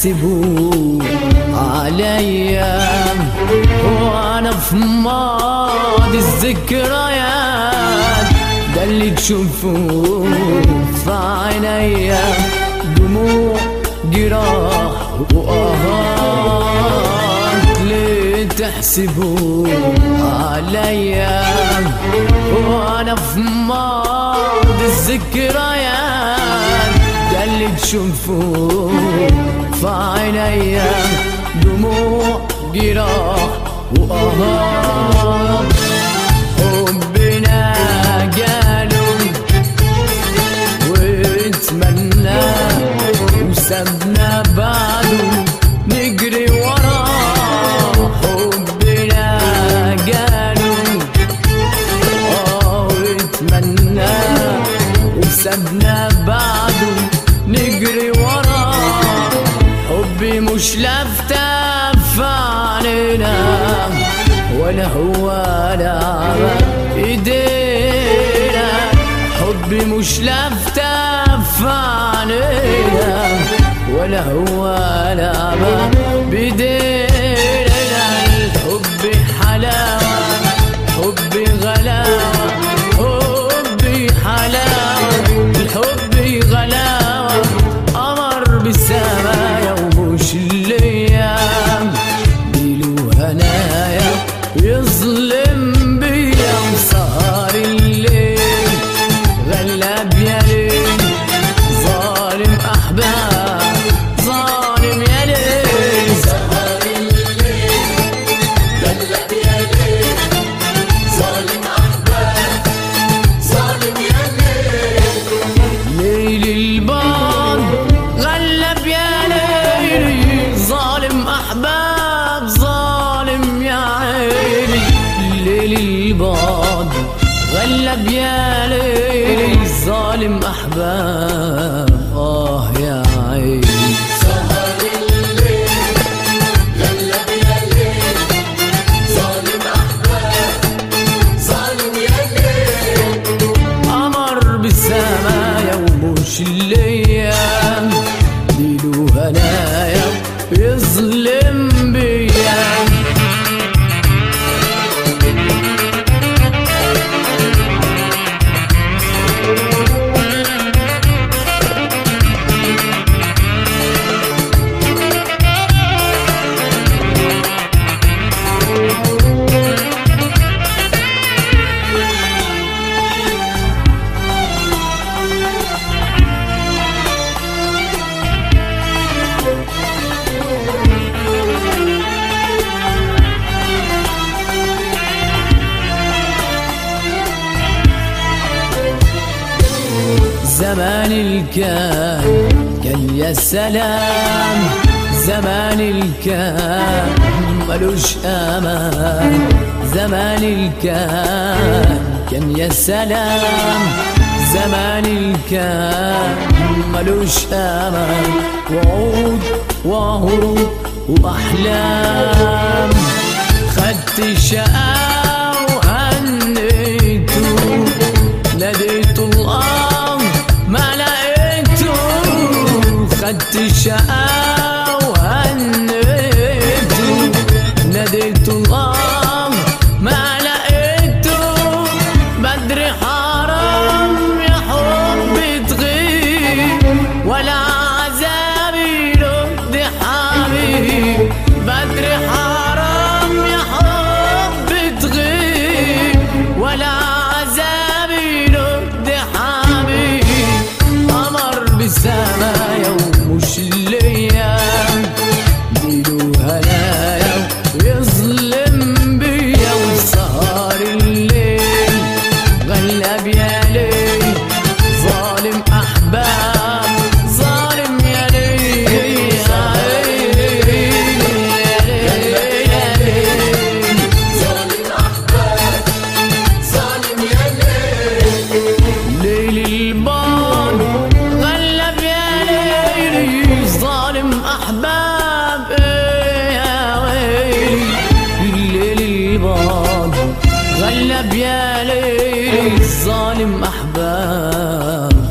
تحسبوا عليا وانا في ماضي الذكريات ده اللي تشوفوه في عينيا دموع جراح وآهات ليه تحسبوا عليا وانا في ماضي الذكريات ده اللي تشوفوه في عينيا دموع جراح وآهات حبنا جاله واتمنى وسابنا بعده نجري وراه حبنا جاله اه واتمنى وسابنا بعده نجري وراه حبي مش لافتة في علينا ولا هو لعبة ايدينا حبي مش لافتة في علينا ولا هو لعبة بايدينا الحب حلاوة حبي غلاوة حبي حلاوة الحب غلاوة قمر بالسمايا ومش الايام بيلو هنايا يظلم بيا وسهر الليل غلب يا ليل ظالم احباب ظالم يا ليل سهر الليل قلب يا ليل ظالم أحباب ظالم يا ليل ليل البعد غلب يا ليلي ظالم احباب ظالم يا عيني ليل البعد غلب يا ليلي ظالم احباب اه يا عيني سهر الليل قلب يا ليل ظالم أحباب ظالم يا ليل قمر بالسمايا ومش الايام ليلو هنايا يظلم بيا زمان الكان كان يا سلام زمان الكان ملوش امان زمان الكان كان يا سلام زمان الكان ملوش امان وعود وعروض واحلام خدت شقاوة وهنيته ناديت الله ما لقيته خدت شقاوة وهنيته ناديت الله ما لقيته بدري حرام يا حب تغيب ولا عذابي رد حبيب بدري حرام يا حب تغيب ولا عذابي رد حبيب قمر بالسمايا ومش الايام ليلو هنايا يظلم بيا وسهر الليل غلب يا ليل ظالم احباب ظالم يا ليل يا ليل يا ليل ظالم أحباب ظالم يا ليل ليل البعد غلب يا ليلي ظالم احباب إيه يا ويلي ليل البعد غلب يا ليلي ظالم احباب